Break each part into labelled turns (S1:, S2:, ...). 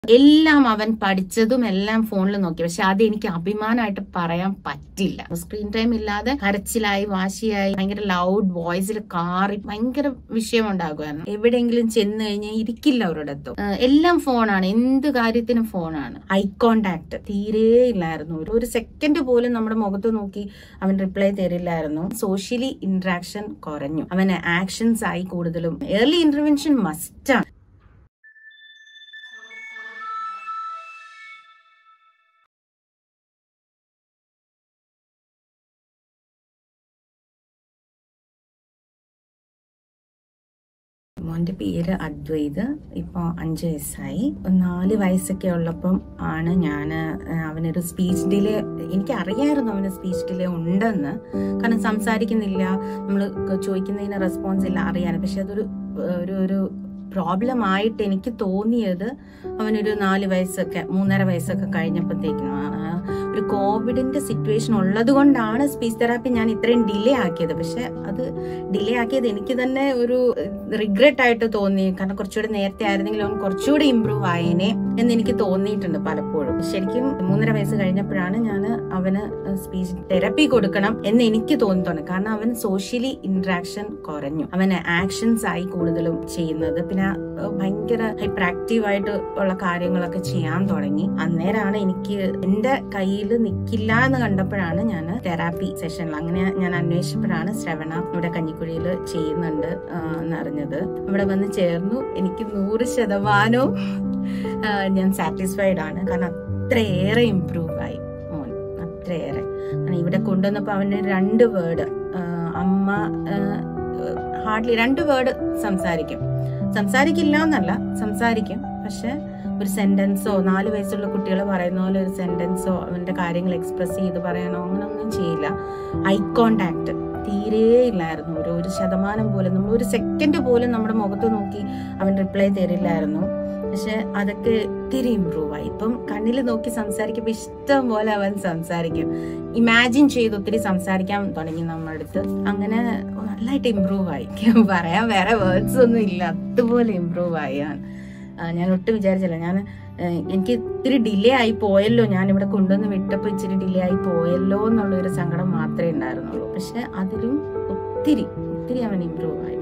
S1: എല്ലാം അവൻ പഠിച്ചതും എല്ലാം ഫോണിൽ നോക്കി പക്ഷെ അത് എനിക്ക് അഭിമാനമായിട്ട് പറയാൻ പറ്റില്ല സ്ക്രീൻ ടൈം ഇല്ലാതെ കരച്ചിലായി വാശിയായി ഭയങ്കര ലൗഡ് വോയിസിൽ കാറി ഭയങ്കര വിഷയം ഉണ്ടാകുമായിരുന്നു എവിടെയെങ്കിലും ചെന്ന് കഴിഞ്ഞാൽ ഇരിക്കില്ല ഒരിടത്തും ഏഹ് എല്ലാം ഫോണാണ് എന്ത് കാര്യത്തിനും ഫോണാണ് ഐ കോണ്ടാക്ട് തീരെ ഇല്ലായിരുന്നു ഒരു- ഒരു സെക്കൻഡ് പോലും നമ്മുടെ മുഖത്ത് നോക്കി അവൻ റിപ്ലൈ തരില്ലായിരുന്നു സോഷ്യലി ഇന്ററാക്ഷൻ കുറഞ്ഞു അവന് ആക്ഷൻസ് ആയി കൂടുതലും ഏർലി ഇന്റർവെൻഷൻ മസ്റ്റാണ് മോന്റെ പേര് അദ്വൈത് ഇപ്പോൾ അഞ്ച് വയസ്സായി നാല് വയസ്സൊക്കെ ഉള്ളപ്പം ആണ് ഞാൻ അവനൊരു സ്പീച്ച് ഡിലേ എനിക്ക് അറിയായിരുന്നു അവന് സ്പീച്ച് ഡിലേ ഉണ്ടെന്ന് കാരണം സംസാരിക്കുന്നില്ല നമ്മൾ ചോദിക്കുന്നതിന് റെസ്പോൺസ് ഇല്ല അറിയാൻ പക്ഷെ അതൊരു ഒരു ഒരു പ്രോബ്ലം ആയിട്ട് എനിക്ക് തോന്നിയത് അവനൊരു നാല് വയസ്സൊക്കെ മൂന്നര വയസ്സൊക്കെ കഴിഞ്ഞപ്പോഴത്തേക്കിനും ആ, ഒരു കോവിഡിന്റെ സിറ്റുവേഷൻ ഉള്ളത് കൊണ്ടാണ് സ്പീച്ച് തെറാപ്പി ഞാൻ ഇത്രയും ഡിലേ ആക്കിയത് പക്ഷെ അത് ഡിലേ ആക്കിയത് എനിക്ക് തന്നെ ഒരു റിഗ്രറ്റ് ആയിട്ട് തോന്നി കാരണം കുറച്ചുകൂടി നേരത്തെ ആയിരുന്നെങ്കിൽ അവൻ കുറച്ചുകൂടി ഇമ്പ്രൂവ് ആയേനെ എന്ന് എനിക്ക് തോന്നിയിട്ടുണ്ട് പലപ്പോഴും ശരിക്കും മൂന്നര വയസ്സ് കഴിഞ്ഞപ്പോഴാണ് ഞാൻ അവന് സ്പീച്ച് തെറപ്പി കൊടുക്കണം എന്ന് എനിക്ക് തോന്നി തുടങ്ങി കാരണം അവൻ സോഷ്യലി ഇന്ററാക്ഷൻ കുറഞ്ഞു അവന് ആക്ഷൻസ് ആയി കൂടുതലും ചെയ്യുന്നത് പിന്നെ ഏഹ്, ഭയങ്കര ഹൈപ്പർ ആക്റ്റീവ് ആയിട്ട് ഉള്ള കാര്യങ്ങളൊക്കെ ചെയ്യാൻ തുടങ്ങി അന്നേരമാണ് എനിക്ക് എന്റെ കയ്യിൽ നിൽക്കില്ല എന്ന് കണ്ടപ്പോഴാണ് ഞാൻ തെറാപ്പി സെഷനിൽ അങ്ങനെ ഞാൻ അന്വേഷിച്ചപ്പോഴാണ് ശ്രവണ ഇവിടെ കഞ്ഞിക്കുഴിയിൽ ചെയ്യുന്നുണ്ട് ആ, എന്നറിഞ്ഞത് ഇവിടെ വന്ന് ചേർന്നു എനിക്ക് നൂറ് ശതമാനവും ആ, ഞാൻ സാറ്റിസ്ഫൈഡ് ആണ് കാരണം അത്രയേറെ ഇമ്പ്രൂവ് ആയി മോൻ അത്രയേറെ കാരണം ഇവിടെ കൊണ്ടുവന്നപ്പോൾ അവന് രണ്ട് വേർഡ് അമ്മ ഹാർഡ്ലി രണ്ട് വേർഡ് സംസാരിക്കും സംസാരിക്കില്ല എന്നല്ല സംസാരിക്കും പക്ഷെ ഒരു സെന്റൻസോ നാല് വയസ്സുള്ള കുട്ടികൾ പറയുന്ന പോലെ ഒരു സെന്റൻസോ അവന്റെ കാര്യങ്ങൾ എക്സ്പ്രസ് ചെയ്ത് പറയാനോ അങ്ങനെ ഒന്നും ചെയ്യില്ല ഐ കോണ്ടാക്ട് തീരെ ഇല്ലായിരുന്നു ഒരു ഒരു ശതമാനം പോലും നമ്മൾ ഒരു സെക്കൻഡ് പോലും നമ്മുടെ മുഖത്ത് നോക്കി അവൻ റിപ്ലൈ തരില്ലായിരുന്നു പക്ഷെ അതൊക്കെ ഒത്തിരി ഇമ്പ്രൂവ് ആയി ഇപ്പം കണ്ണിൽ നോക്കി സംസാരിക്കുമ്പോൾ ഇഷ്ടം പോലെ അവൻ സംസാരിക്കും ഇമാജിൻ ചെയ്ത് ഒത്തിരി സംസാരിക്കാൻ തുടങ്ങി നമ്മുടെ അടുത്ത് അങ്ങനെ നല്ലതായിട്ട് ഇമ്പ്രൂവ് ആയി പറയാൻ വേറെ വേർഡ്സ് ഒന്നും ഇല്ല അതുപോലെ ഇമ്പ്രൂവ് ആയി അവൻ. ആ, ഞാൻ ഒട്ടും വിചാരിച്ചില്ല ഞാൻ ഏഹ്, എനിക്ക് ഇത്തിരി ഡിലേ ആയി പോയല്ലോ ഞാൻ ഇവിടെ കൊണ്ടുവന്ന് വിട്ടപ്പോൾ ഇച്ചിരി ഡിലേ ആയി പോയല്ലോ എന്നുള്ള ഒരു സങ്കടം മാത്രമേ ഉണ്ടായിരുന്നുള്ളൂ പക്ഷെ അതിലും ഒത്തിരി ഒത്തിരി അവൻ ഇമ്പ്രൂവ് ആയി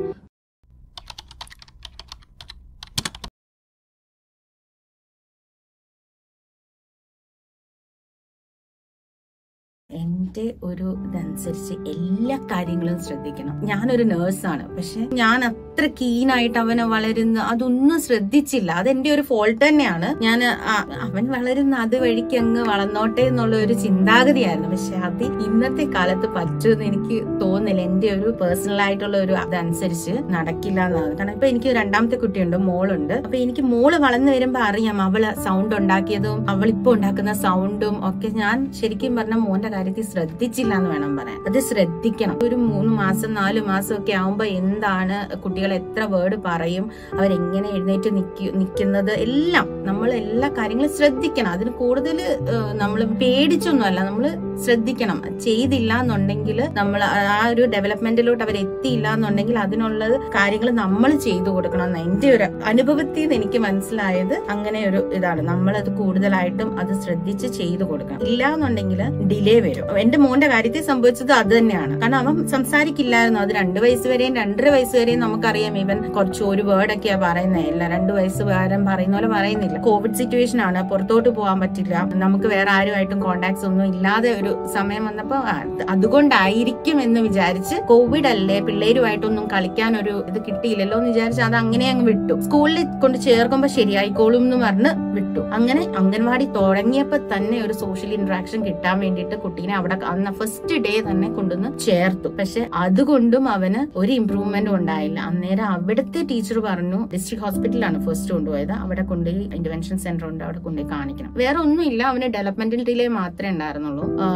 S1: എന്റെ ഒരു ഇതനുസരിച്ച് എല്ലാ കാര്യങ്ങളും ശ്രദ്ധിക്കണം ഞാനൊരു നേഴ്സാണ് പക്ഷെ ഞാൻ അത്ര കീനായിട്ട് അവനെ വളരുന്ന അതൊന്നും ശ്രദ്ധിച്ചില്ല അതെന്റെ ഒരു ഫോൾട്ട് തന്നെയാണ് ഞാൻ അവൻ വളരുന്ന അത് വഴിക്ക് അങ്ങ് വളർന്നോട്ടെ എന്നുള്ള ഒരു ചിന്താഗതിയായിരുന്നു പക്ഷെ അത് ഇന്നത്തെ കാലത്ത് പറ്റുമെന്ന് എനിക്ക് തോന്നുന്നില്ല എന്റെ ഒരു പേഴ്സണൽ ആയിട്ടുള്ള ഒരു അതനുസരിച്ച് നടക്കില്ല എന്നാണ് കാരണം ഇപ്പൊ എനിക്ക് രണ്ടാമത്തെ കുട്ടിയുണ്ട് മോളുണ്ട് അപ്പൊ എനിക്ക് മോള് വളർന്നു വരുമ്പോ അറിയാം അവള് സൗണ്ട് ഉണ്ടാക്കിയതും അവൾ ഇപ്പൊ ഉണ്ടാക്കുന്ന സൗണ്ടും ഒക്കെ ഞാൻ ശരിക്കും പറഞ്ഞ മോന്റെ കാര്യത്തിൽ ശ്രദ്ധിച്ചില്ല എന്ന് വേണം പറയാൻ അത് ശ്രദ്ധിക്കണം ഒരു മൂന്ന് മാസം നാല് മാസം ഒക്കെ ആവുമ്പോ എന്താണ് കുട്ടികൾ എത്ര വേർഡ് പറയും അവരെങ്ങനെ എഴുന്നേറ്റ് നിക്ക നിൽക്കുന്നത് എല്ലാം നമ്മൾ എല്ലാ കാര്യങ്ങളും ശ്രദ്ധിക്കണം അതിന് കൂടുതൽ നമ്മൾ പേടിച്ചൊന്നുമല്ല നമ്മൾ ശ്രദ്ധിക്കണം ചെയ്തില്ല എന്നുണ്ടെങ്കിൽ നമ്മൾ ആ ഒരു ഡെവലപ്മെന്റിലോട്ട് അവർ എത്തിയില്ല എന്നുണ്ടെങ്കിൽ അതിനുള്ള കാര്യങ്ങൾ നമ്മൾ ചെയ്തു കൊടുക്കണം എന്ന് എന്റെ ഒരു അനുഭവത്തിൽ നിന്ന് എനിക്ക് മനസ്സിലായത് അങ്ങനെ ഒരു ഇതാണ് നമ്മൾ അത് കൂടുതലായിട്ടും അത് ശ്രദ്ധിച്ച് ചെയ്തു കൊടുക്കണം ഇല്ല എന്നുണ്ടെങ്കിൽ ഡിലേ വരും എന്റെ മോന്റെ കാര്യത്തിൽ സംഭവിച്ചത് അത് തന്നെയാണ് കാരണം അവൻ സംസാരിക്കില്ലായിരുന്നു അത് രണ്ട് വയസ്സ് വരെയും രണ്ടര വയസ്സ് വരെയും നമുക്കറിയാം ഇവൻ കുറച്ച് ഒരു വേർഡ് ഒക്കെയാ പറയുന്നത് അല്ല രണ്ട് വയസ്സ് വേരം പറയുന്ന പോലെ പറയുന്നില്ല കോവിഡ് സിറ്റുവേഷൻ ആണ് പുറത്തോട്ട് പോകാൻ പറ്റില്ല നമുക്ക് വേറെ ആരുമായിട്ടും കോണ്ടാക്ട്സ് ഒന്നും ഇല്ലാതെ ഒരു സമയം വന്നപ്പോ അത് അതുകൊണ്ടായിരിക്കും എന്ന് വിചാരിച്ച് കോവിഡ് അല്ലേ പിള്ളേരുമായിട്ടൊന്നും കളിക്കാൻ ഒരു ഇത് കിട്ടിയില്ലല്ലോ എന്ന് വിചാരിച്ച് അത് അങ്ങനെ അങ്ങ് വിട്ടു സ്കൂളിൽ കൊണ്ട് ചേർക്കുമ്പോ ശരിയായിക്കോളും എന്ന് പറഞ്ഞ് വിട്ടു അങ്ങനെ അംഗൻവാടി തുടങ്ങിയപ്പോ തന്നെ ഒരു സോഷ്യൽ ഇന്ററാക്ഷൻ കിട്ടാൻ വേണ്ടിയിട്ട് കുട്ടീനെ അവിടെ അന്ന് ഫസ്റ്റ് ഡേ തന്നെ കൊണ്ടുവന്ന് ചേർത്തു പക്ഷെ അതുകൊണ്ടും അവന് ഒരു ഇമ്പ്രൂവ്മെന്റും ഉണ്ടായില്ല അന്നേരം അവിടുത്തെ ടീച്ചർ പറഞ്ഞു ഡിസ്ട്രിക്ട് ഹോസ്പിറ്റലാണ് ഫസ്റ്റ് കൊണ്ടുപോയത് അവിടെ കൊണ്ടുപോയി ഇന്റർവെൻഷൻ സെന്റർ ഉണ്ട് അവിടെ കൊണ്ടുപോയി കാണിക്കണം വേറെ ഒന്നുമില്ല അവന് ഡെവലപ്മെന്റൽ ഡിലേ മാത്രമേ ഉണ്ടായിരുന്നുള്ളൂ ആ,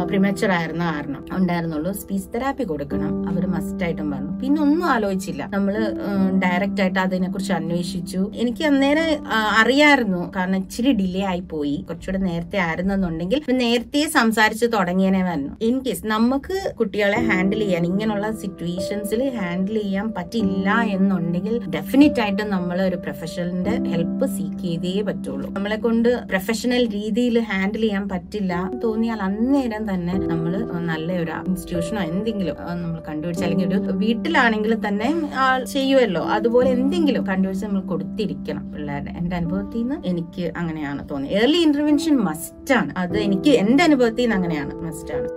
S1: പ്രിമച്ചർ ആയിരുന്ന കാരണം ഉണ്ടായിരുന്നുള്ളൂ സ്പീച്ച് തെറാപ്പി കൊടുക്കണം അവർ മസ്റ്റ് ആയിട്ടും പറഞ്ഞു പിന്നെ ഒന്നും ആലോചിച്ചില്ല നമ്മള് ഡയറക്റ്റ് ആയിട്ട് അതിനെ കുറിച്ച് അന്വേഷിച്ചു എനിക്ക് അന്നേരം ആ, അറിയായിരുന്നു കാരണം ഇച്ചിരി ഡിലേ ആയി പോയി കുറച്ചുകൂടെ നേരത്തെ ആയിരുന്നെന്നുണ്ടെങ്കിൽ ഇപ്പൊ നേരത്തെ സംസാരിച്ച് തുടങ്ങിയനെ വന്നു ഇൻ കേസ് നമുക്ക് കുട്ടികളെ ഹാൻഡിൽ ചെയ്യാൻ ഇങ്ങനെയുള്ള സിറ്റുവേഷൻസിൽ ഹാൻഡിൽ ചെയ്യാൻ പറ്റില്ല എന്നുണ്ടെങ്കിൽ ഡെഫിനറ്റ് ആയിട്ടും നമ്മൾ ഒരു പ്രൊഫഷണലിന്റെ ഹെൽപ്പ് സീക്ക് ചെയ്തേ പറ്റുള്ളൂ നമ്മളെ കൊണ്ട് പ്രൊഫഷണൽ രീതിയിൽ ഹാൻഡിൽ ചെയ്യാൻ പറ്റില്ല എന്ന് തോന്നിയാൽ അന്നേരം തന്നെ നമ്മൾ നല്ല ഒരു ഇൻസ്റ്റിറ്റ്യൂഷനോ എന്തെങ്കിലും നമ്മൾ കണ്ടുപിടിച്ച് അല്ലെങ്കിൽ ഒരു വീട്ടിലാണെങ്കിൽ തന്നെ ആൾ ചെയ്യുമല്ലോ അതുപോലെ എന്തെങ്കിലും കണ്ടുപിടിച്ച് നമ്മൾ കൊടുത്തിരിക്കണം പിള്ളേരുടെ എന്റെ അനുഭവത്തിൽ നിന്ന് എനിക്ക് അങ്ങനെയാണ് തോന്നിയത് ഏർലി ഇന്റർവെൻഷൻ മസ്റ്റ് ആണ് അത് എനിക്ക് എന്റെ അനുഭവത്തിൽ നിന്ന് അങ്ങനെയാണ് മസ്റ്റ് ആണ്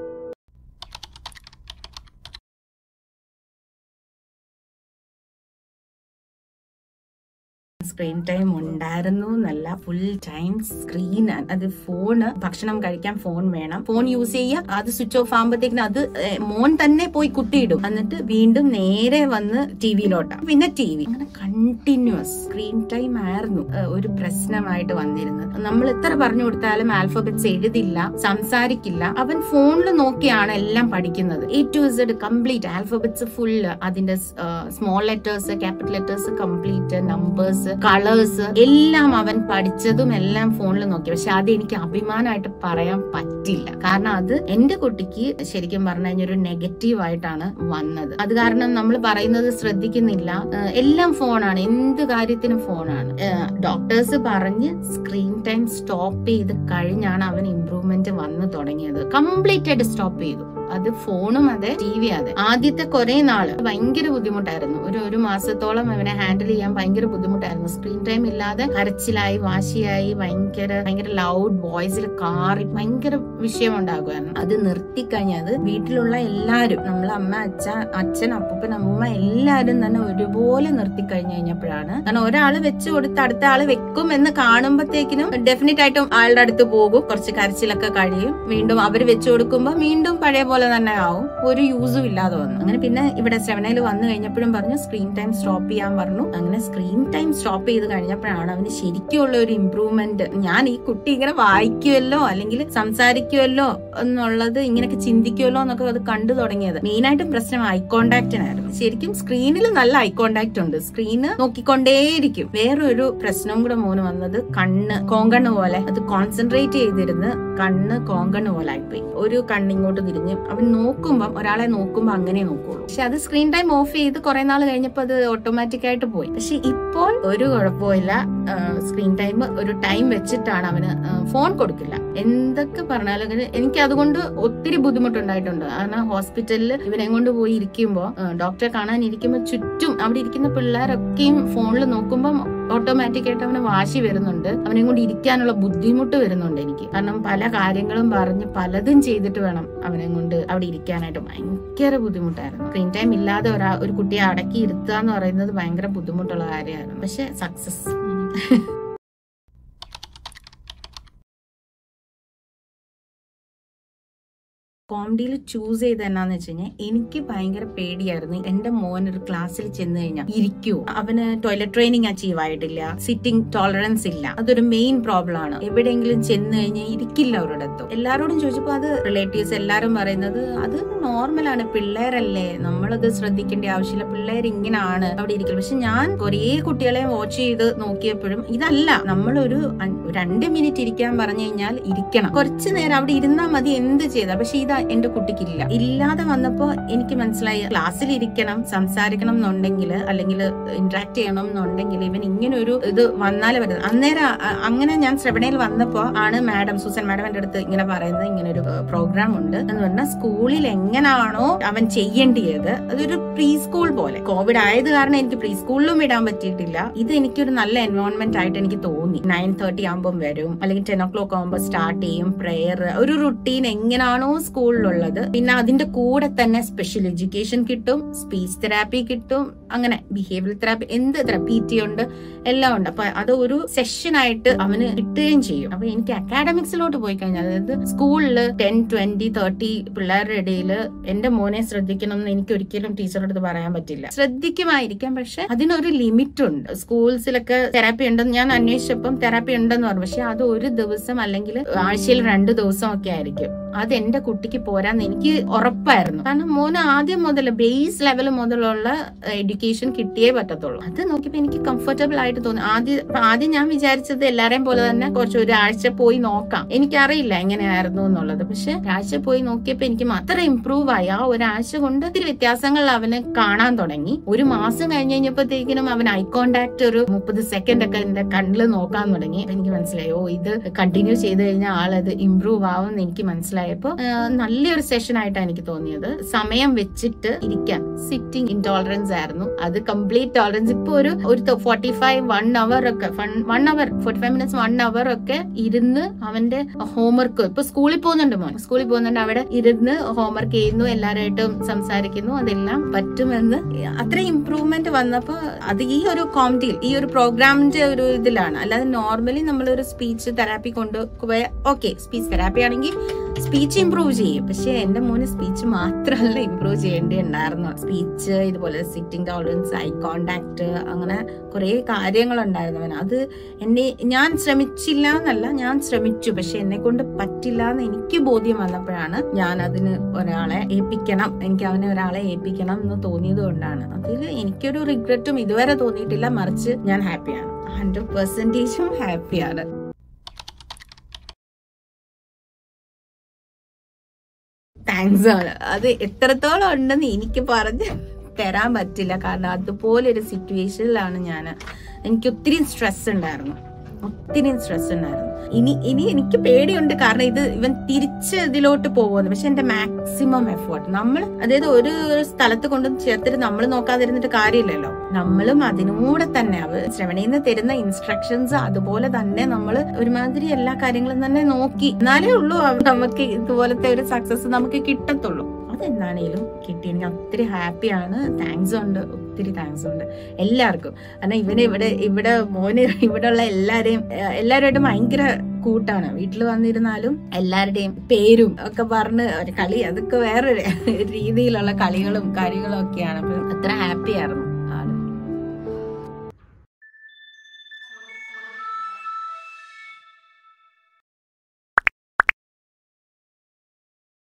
S1: സ്ക്രീൻ ടൈം ഉണ്ടായിരുന്നു എന്നല്ല ഫുൾ ടൈം സ്ക്രീൻ അത് ഫോണ് ഭക്ഷണം കഴിക്കാൻ ഫോൺ വേണം ഫോൺ യൂസ് ചെയ്യുക അത് സ്വിച്ച് ഓഫ് ആകുമ്പോഴത്തേക്കിനും അത് ഏ, മോൻ തന്നെ പോയി കുത്തിയിടും എന്നിട്ട് വീണ്ടും നേരെ വന്ന് ടി വിയിലോട്ടാ പിന്നെ ടി വി അങ്ങനെ കണ്ടിന്യൂസ് സ്ക്രീൻ ടൈം ആയിരുന്നു ഏ, ഒരു പ്രശ്നമായിട്ട് വന്നിരുന്നത് നമ്മൾ എത്ര പറഞ്ഞു കൊടുത്താലും ആൽഫബറ്റ്സ് എഴുതില്ല സംസാരിക്കില്ല അവൻ ഫോണിൽ നോക്കിയാണ് എല്ലാം പഠിക്കുന്നത് A to Z complete alphabets full അതിന്റെ small letters capital letters complete numbers colours എല്ലാം അവൻ പഠിച്ചതും എല്ലാം ഫോണിൽ നോക്കി പക്ഷെ അത് എനിക്ക് അഭിമാനമായിട്ട് പറയാൻ പറ്റില്ല കാരണം അത് എന്റെ കുട്ടിക്ക് ശരിക്കും പറഞ്ഞു കഴിഞ്ഞാൽ ഒരു നെഗറ്റീവ് ആയിട്ടാണ് വന്നത് അത് കാരണം നമ്മൾ പറയുന്നത് ശ്രദ്ധിക്കുന്നില്ല ഏഹ് എല്ലാം ഫോണാണ് എന്ത് കാര്യത്തിനും ഫോണാണ് ഡോക്ടേഴ്സ് പറഞ്ഞ് സ്ക്രീൻ ടൈം സ്റ്റോപ്പ് ചെയ്ത് കഴിഞ്ഞാണ് അവൻ ഇമ്പ്രൂവ്മെന്റ് വന്നു തുടങ്ങിയത് കംപ്ലീറ്റ് ആയിട്ട് സ്റ്റോപ്പ് ചെയ്തു അത് ഫോണും അതെ ടി വി അതെ ആദ്യത്തെ കുറെ നാള് ഭയങ്കര ബുദ്ധിമുട്ടായിരുന്നു ഒരു ഒരു മാസത്തോളം അവനെ ഹാൻഡിൽ ചെയ്യാൻ ഭയങ്കര ബുദ്ധിമുട്ടായിരുന്നു സ്ക്രീൻ ടൈം ഇല്ലാതെ കരച്ചിലായി വാശിയായി ഭയങ്കര ഭയങ്കര ലൗഡ് വോയിസിൽ കാറി ഭയങ്കര വിഷയം ഉണ്ടാകുമായിരുന്നു അത് നിർത്തിക്കഴിഞ്ഞത് വീട്ടിലുള്ള എല്ലാരും നമ്മളെ അമ്മ അച്ഛ അച്ഛൻ അപ്പൂപ്പൻ അമ്മൂമ്മ എല്ലാരും തന്നെ ഒരുപോലെ നിർത്തി കഴിഞ്ഞു കഴിഞ്ഞപ്പോഴാണ് കാരണം ഒരാള് വെച്ച് കൊടുത്ത് അടുത്ത ആള് വെക്കും എന്ന് കാണുമ്പോഴത്തേക്കിനും ഡെഫിനറ്റ് ആയിട്ടും ആളുടെ അടുത്ത് പോകും കുറച്ച് കരച്ചിലൊക്കെ കഴിയും വീണ്ടും അവർ വെച്ചു കൊടുക്കുമ്പോൾ വീണ്ടും പഴയ പോലെ തന്നെ ആവും ഒരു യൂസും ഇല്ലാതെ വന്നു അങ്ങനെ പിന്നെ ഇവിടെ സെവനയിൽ വന്നു കഴിഞ്ഞപ്പോഴും പറഞ്ഞു സ്ക്രീൻ ടൈം സ്റ്റോപ്പ് ചെയ്യാൻ പറഞ്ഞു അങ്ങനെ സ്ക്രീൻ ടൈം സ്റ്റോപ്പ് ചെയ്ത് കഴിഞ്ഞപ്പോഴാണ് അവന് ശരിക്കുള്ള ഒരു ഇമ്പ്രൂവ്മെന്റ് ഞാൻ ഈ കുട്ടി ഇങ്ങനെ വായിക്കുമല്ലോ അല്ലെങ്കിൽ സംസാരിക്കുമല്ലോ എന്നുള്ളത് ഇങ്ങനെയൊക്കെ ചിന്തിക്കുമല്ലോ എന്നൊക്കെ അത് കണ്ടു തുടങ്ങിയത് മെയിനായിട്ടും പ്രശ്നം ഐ കോണ്ടാക്റ്റിനായിരുന്നു ശരിക്കും സ്ക്രീനിൽ നല്ല ഐ കോണ്ടാക്ട് ഉണ്ട് സ്ക്രീന് നോക്കിക്കൊണ്ടേയിരിക്കും വേറൊരു പ്രശ്നവും കൂടെ മോന് വന്നത് കണ്ണ് കോങ്കണ്ണ് പോലെ അത് കോൺസെൻട്രേറ്റ് ചെയ്തിരുന്ന് കണ്ണ് കോങ്കണ്ണ് പോലെ ആയിപ്പോയി ഒരു കണ്ണിങ്ങോട്ട് തിരിഞ്ഞ് അവൻ നോക്കുമ്പം ഒരാളെ നോക്കുമ്പോ അങ്ങനെ നോക്കുള്ളൂ പക്ഷെ അത് സ്ക്രീൻ ടൈം ഓഫ് ചെയ്ത് കുറെ നാൾ കഴിഞ്ഞപ്പോൾ അത് ഓട്ടോമാറ്റിക് ആയിട്ട് പോയി പക്ഷെ ഇപ്പോൾ ഒരു കുഴപ്പമില്ല സ്ക്രീൻ ടൈം ഒരു ടൈം വെച്ചിട്ടാണ് അവന് ഫോൺ കൊടുക്കില്ല എന്തൊക്കെ പറഞ്ഞാലും അങ്ങനെ എനിക്ക് അതുകൊണ്ട് ഒത്തിരി ബുദ്ധിമുട്ടുണ്ടായിട്ടുണ്ട് കാരണം ഹോസ്പിറ്റലിൽ ഇവനെ കൊണ്ട് പോയി ഇരിക്കുമ്പോൾ ഡോക്ടറെ കാണാൻ ഇരിക്കുമ്പോൾ ചുറ്റും അവിടെ ഇരിക്കുന്ന പിള്ളേരൊക്കെയും ഫോണിൽ നോക്കുമ്പോൾ ഓട്ടോമാറ്റിക് ആയിട്ട് അവന് വാശി വരുന്നുണ്ട് അവനെ കൊണ്ട് ഇരിക്കാനുള്ള ബുദ്ധിമുട്ട് വരുന്നുണ്ട് എനിക്ക് കാരണം പല കാര്യങ്ങളും പറഞ്ഞ് പലതും ചെയ്തിട്ട് വേണം അവനെ കൊണ്ട് അവിടെ ഇരിക്കാനായിട്ട് ഭയങ്കര ബുദ്ധിമുട്ടായിരുന്നു സ്ക്രീൻ ടൈം ഇല്ലാതെ ഒരാ ഒരു കുട്ടിയെ അടക്കി ഇരുത്തുക എന്ന് പറയുന്നത് ഭയങ്കര ബുദ്ധിമുട്ടുള്ള കാര്യമായിരുന്നു പക്ഷെ സക്സസ് കോമഡിയിൽ ചൂസ് ചെയ്ത് എന്നാന്ന് വെച്ച് കഴിഞ്ഞാൽ എനിക്ക് ഭയങ്കര പേടിയായിരുന്നു എന്റെ മോൻ ഒരു ക്ലാസ്സിൽ ചെന്ന് കഴിഞ്ഞാൽ ഇരിക്കുവോ അവന് ടോയ്ലറ്റ് ട്രെയിനിങ് അച്ചീവ് ആയിട്ടില്ല സിറ്റിംഗ് ടോളറൻസ് ഇല്ല അതൊരു മെയിൻ പ്രോബ്ലം ആണ് എവിടെയെങ്കിലും ചെന്ന് കഴിഞ്ഞാൽ ഇരിക്കില്ല ഒരിടത്തും എല്ലാരോടും ചോദിച്ചപ്പോൾ അത് റിലേറ്റീവ്സ് എല്ലാരും പറയുന്നത് അത് നോർമലാണ് പിള്ളേരല്ലേ നമ്മളത് ശ്രദ്ധിക്കേണ്ട ആവശ്യമില്ല പിള്ളേർ ഇങ്ങനെയാണ് അവിടെ ഇരിക്കില്ല പക്ഷെ ഞാൻ കുറേ കുട്ടികളെ വാച്ച് ചെയ്ത് നോക്കിയപ്പോഴും ഇതല്ല നമ്മളൊരു അൻ- രണ്ട് മിനിറ്റ് ഇരിക്കാൻ പറഞ്ഞു കഴിഞ്ഞാൽ ഇരിക്കണം കുറച്ചു നേരം അവിടെ ഇരുന്നാൽ മതി എന്ത് ചെയ്താൽ പക്ഷെ ഇത് എന്റെ കുട്ടിക്കില്ല ഇല്ലാതെ വന്നപ്പോ എനിക്ക് മനസ്സിലായി ക്ലാസ്സിൽ ഇരിക്കണം സംസാരിക്കണം എന്നുണ്ടെങ്കിൽ അല്ലെങ്കിൽ ഇന്ററാക്ട് ചെയ്യണം എന്നുണ്ടെങ്കിൽ ഇവൻ ഇങ്ങനെ ഒരു ഇത് വന്നാലേ പറ്റും അന്നേരം അ- അങ്ങനെ ഞാൻ ശ്രവണയിൽ വന്നപ്പോ ആണ് മാഡം സൂസൻ മാഡം എന്റെ അടുത്ത് ഇങ്ങനെ പറയുന്നത് ഇങ്ങനെ ഒരു പ്രോഗ്രാം ഉണ്ട് എന്ന് പറഞ്ഞാൽ സ്കൂളിൽ എങ്ങനാണോ അവൻ ചെയ്യേണ്ടിയത് അതൊരു പ്രീ സ്കൂൾ പോലെ കോവിഡ് ആയത് കാരണം എനിക്ക് പ്രീ സ്കൂളിലും വിടാൻ പറ്റിയിട്ടില്ല ഇത് എനിക്കൊരു നല്ല എൻവയോൺമെന്റ് ആയിട്ട് എനിക്ക് തോന്നി നയൻ തേർട്ടി ആകുമ്പോൾ വരും അല്ലെങ്കിൽ ടെൻ ഒ ക്ലോക്ക് ആകുമ്പോൾ സ്റ്റാർട്ട് ചെയ്യും പ്രെയർ ഒരു റുട്ടീൻ എങ്ങനെയാണോ സ്കൂളിലുള്ളത് പിന്നെ അതിന്റെ കൂടെ തന്നെ സ്പെഷ്യൽ എഡ്യൂക്കേഷൻ കിട്ടും സ്പീച്ച് തെറാപ്പി കിട്ടും അങ്ങനെ ബിഹേവിയർ തെറാപ്പി എന്ത് തെറാപ്പി ടി ഉണ്ട് എല്ലാം ഉണ്ട് അപ്പൊ അത് ഒരു സെഷൻ ആയിട്ട് അവന് കിട്ടുകയും ചെയ്യും അപ്പൊ എനിക്ക് അക്കാഡമിക്സിലോട്ട് പോയി കഴിഞ്ഞാൽ അതായത് സ്കൂളിൽ ടെൻ ട്വന്റി തേർട്ടി പിള്ളേരുടെ ഇടയിൽ എന്റെ മോനെ ശ്രദ്ധിക്കണം എന്ന് എനിക്ക് ഒരിക്കലും ടീച്ചറുടെ അടുത്ത് പറയാൻ പറ്റില്ല ശ്രദ്ധിക്കുമായിരിക്കാം പക്ഷെ അതിനൊരു ലിമിറ്റ് ഉണ്ട് സ്കൂൾസിലൊക്കെ തെറാപ്പി ഉണ്ടെന്ന് ഞാൻ അന്വേഷിച്ചപ്പം തെറാപ്പി ഉണ്ടെന്ന് പറഞ്ഞു പക്ഷെ അത് ഒരു ദിവസം അല്ലെങ്കിൽ ആഴ്ചയിൽ രണ്ട് ദിവസം ഒക്കെ ആയിരിക്കും അത് എന്റെ കുട്ടിക്ക് പോരാന്ന് എനിക്ക് ഉറപ്പായിരുന്നു കാരണം മോന് ആദ്യം മുതൽ ബേസ് ലെവൽ മുതലുള്ള എഡ്യൂക്കേഷൻ കിട്ടിയേ പറ്റത്തുള്ളൂ അത് നോക്കിയപ്പോ എനിക്ക് കംഫർട്ടബിൾ ആയിട്ട് തോന്നി ആദ്യം അപ്പൊ ആദ്യം ഞാൻ വിചാരിച്ചത് എല്ലാരെയും പോലെ തന്നെ കുറച്ച് ഒരാഴ്ച പോയി നോക്കാം എനിക്കറിയില്ല എങ്ങനെയായിരുന്നു എന്നുള്ളത് പക്ഷെ ഒരാഴ്ച പോയി നോക്കിയപ്പോ എനിക്ക് അത്ര ഇമ്പ്രൂവ് ആയി ആ ഒരാഴ്ച കൊണ്ട് ഒത്തിരി വ്യത്യാസങ്ങൾ അവന് കാണാൻ തുടങ്ങി ഒരു മാസം കഴിഞ്ഞ് കഴിഞ്ഞപ്പോഴത്തേക്കിനും അവൻ ഐ കോണ്ടാക്ട് ഒരു മുപ്പത് സെക്കൻഡ് ഒക്കെ എന്റെ കണ്ണിൽ നോക്കാൻ തുടങ്ങി അപ്പൊ എനിക്ക് മനസ്സിലായി ഓ ഇത് കണ്ടിന്യൂ ചെയ്ത് കഴിഞ്ഞാൽ ആളത് ഇമ്പ്രൂവ് ആവും എന്ന് എനിക്ക് മനസ്സിലായപ്പോ ആ, നല്ലൊരു സെഷൻ ആയിട്ടാണ് എനിക്ക് തോന്നിയത് സമയം വെച്ചിട്ട് ഇരിക്കാൻ സിറ്റിംഗ് ഇൻടോളറൻസ് ആയിരുന്നു അത് കംപ്ലീറ്റ് ടോളറൻസ് ഇപ്പൊ ഒരു ഒരു ഫോർട്ടി ഫൈവ് വൺ അവർ ഒക്കെ one hour forty five minutes one hour ഒക്കെ ഇരുന്ന് അവന്റെ ഹോംവർക്ക് ഇപ്പൊ സ്കൂളിൽ പോകുന്നുണ്ട് മോൻ സ്കൂളിൽ പോകുന്നുണ്ട് അവിടെ ഇരുന്ന് ഹോംവർക്ക് ചെയ്യുന്നു എല്ലാവരുമായിട്ടും സംസാരിക്കുന്നു അതെല്ലാം പറ്റുമെന്ന് അത്ര ഇമ്പ്രൂവ്മെന്റ് വന്നപ്പോ അത് ഈ ഒരു കോമഡിയിൽ ഈ ഒരു പ്രോഗ്രാമിന്റെ ഒരു ഇതിലാണ് അല്ലാതെ നോർമലി നമ്മളൊരു സ്പീച്ച് തെറാപ്പി കൊണ്ട് ഓക്കെ സ്പീച്ച് തെറാപ്പി ആണെങ്കിൽ സ്പീച്ച് ഇമ്പ്രൂവ് ചെയ്യും പക്ഷെ എന്റെ മോന് സ്പീച്ച് മാത്രമല്ല ഇമ്പ്രൂവ് ചെയ്യേണ്ടിയുണ്ടായിരുന്നു സ്പീച്ച് ഇതുപോലെ സിറ്റിംഗ് ടോളറൻസ് ഐ കോണ്ടാക്ട് അങ്ങനെ കുറെ കാര്യങ്ങളുണ്ടായിരുന്നു അവന് അത് എന്നെ ഞാൻ ശ്രമിച്ചില്ല എന്നല്ല ഞാൻ ശ്രമിച്ചു പക്ഷെ എന്നെ കൊണ്ട് പറ്റില്ല എന്ന് എനിക്ക് ബോധ്യം വന്നപ്പോഴാണ് ഞാൻ അതിന് ഒരാളെ ഏൽപ്പിക്കണം എനിക്ക് അവനെ ഒരാളെ ഏൽപ്പിക്കണം എന്ന് തോന്നിയത് കൊണ്ടാണ് അതിൽ എനിക്കൊരു റിഗ്രറ്റും ഇതുവരെ തോന്നിയിട്ടില്ല മറിച്ച് ഞാൻ ഹാപ്പിയാണ് ഹൺഡ്രഡ് പെർസെന്റേജും ഹാപ്പിയാണ് താങ്ക്സ് ആണ് അത് എത്രത്തോളം ഉണ്ടെന്ന് എനിക്ക് പറഞ്ഞ് തരാൻ പറ്റില്ല കാരണം അതുപോലെ ഒരു സിറ്റുവേഷനിലാണ് ഞാൻ എനിക്ക് ഒത്തിരി സ്ട്രെസ് ഉണ്ടായിരുന്നു ഒത്തിരി സ്ട്രെസ് ഉണ്ടായിരുന്നു ഇനി ഇനി എനിക്ക് പേടിയുണ്ട് കാരണം ഇത് ഇവൻ തിരിച്ച് ഇതിലോട്ട് പോകുന്നു പക്ഷെ എന്റെ മാക്സിമം എഫേർട്ട് നമ്മൾ അതായത് ഒരു സ്ഥലത്ത് കൊണ്ട് ചേർത്തിട്ട് നമ്മൾ നോക്കാതിരുന്നിട്ട് കാര്യമില്ലല്ലോ നമ്മളും അതിനൂടെ തന്നെ അവ ശ്രവണയിൽ നിന്ന് തരുന്ന ഇൻസ്ട്രക്ഷൻസ് അതുപോലെ തന്നെ നമ്മൾ ഒരുമാതിരി എല്ലാ കാര്യങ്ങളും തന്നെ നോക്കി എന്നാലേ ഉള്ളൂ അവ- നമുക്ക് ഇതുപോലത്തെ ഒരു സക്സസ് നമുക്ക് കിട്ടത്തുള്ളൂ അതെന്താണേലും കിട്ടി എനിക്ക് ഒത്തിരി ഹാപ്പിയാണ് താങ്ക്സ് ഉണ്ട് ഒത്തിരി താങ്ക്സ് ഉണ്ട് എല്ലാവർക്കും കാരണം ഇവന് ഇവിടെ ഇവിടെ മോന് ഇവിടെ ഉള്ള എല്ലാരെയും ഏഹ് എല്ലാവരുമായിട്ടും ഭയങ്കര കൂട്ടാണ് വീട്ടിൽ വന്നിരുന്നാലും എല്ലാവരുടെയും പേരും ഒക്കെ പറഞ്ഞ് ഒരു കളി അതൊക്കെ വേറെ രീതിയിലുള്ള കളികളും കാര്യങ്ങളും ഒക്കെയാണ് അപ്പൊ അത്ര ഹാപ്പി ആയിരുന്നു